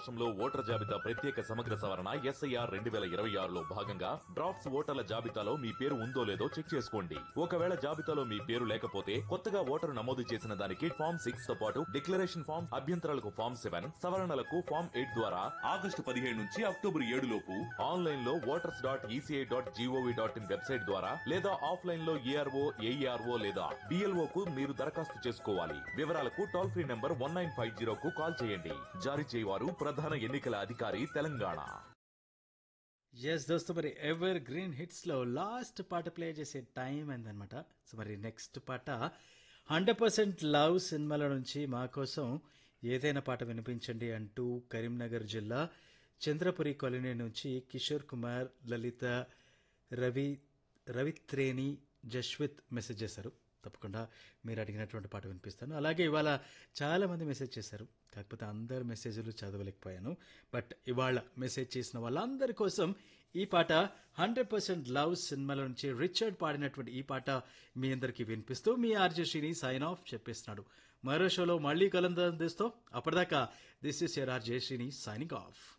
రాష్ట్రంలో ఓటర్ జాబితా ప్రత్యేక సమగ్ర సవరణ ఎస్ఐఆర్ రెండు వేల ఇరవై ఆరులో భాగంగా డ్రాఫ్ట్స్ ఓటర్ల జాబితాలో మీ పేరు ఉందో లేదో చెక్ చేసుకోండి ఒకవేళ జాబితాలో మీ పేరు లేకపోతే కొత్తగా ఓటరు నమోదు చేసిన దానికి ఫామ్ సిక్స్ తో పాటు డిక్లరేషన్ ఫామ్ అభ్యంతరాలకు ఫామ్ సెవెన్ సవరణలకు ఫామ్ ఎయిట్ ద్వారా ఆగస్టు పదిహేడు నుంచి అక్టోబర్ ఏడు లోపు ఆన్లైన్ లో voters dot ECI dot GOV dot in website ద్వారా లేదా ఆఫ్లైన్ లో ఏఆర్ఓ ఏఈఆర్ఓ లేదా బిఎల్ఓ కు మీరు దరఖాస్తు చేసుకోవాలి వివరాలకు toll free number one nine five zero కు కాల్ చేయండి జారీ చేయవారు ప్రధాన ఎన్నికల అధికారి తెలంగాణ ఎస్ దోస్తు మరి ఎవర్ గ్రీన్ హిట్స్లో లాస్ట్ పాట ప్లే చేసే టైం అయిందనమాట సో మరి నెక్స్ట్ పాట హండ్రెడ్ పర్సెంట్ లవ్ సినిమాల నుంచి మా కోసం ఏదైనా పాట వినిపించండి అంటూ కరీంనగర్ జిల్లా చంద్రపురి కాలనీ నుంచి కిషోర్ కుమార్ లలిత రవి రవిత్రేణి జశ్విత్ మెసేజ్ చేశారు తప్పకుండా మీరు అడిగినటువంటి పాట వినిపిస్తాను అలాగే ఇవాళ చాలామంది మెసేజ్ చేశారు కాకపోతే అందరు మెసేజ్లు చదవలేకపోయాను బట్ ఇవాళ మెసేజ్ చేసిన వాళ్ళందరి కోసం ఈ పాట హండ్రెడ్ పర్సెంట్ లవ్ సినిమాల నుంచి రిచర్డ్ పాడినటువంటి ఈ పాట మీ అందరికీ వినిపిస్తూ మీ ఆర్జే శ్రీని సైన్ ఆఫ్ చెప్పేస్తున్నాడు మరో షోలో మళ్ళీ కలందరిస్తూ అప్పటిదాకా this is your RJ Srini signing of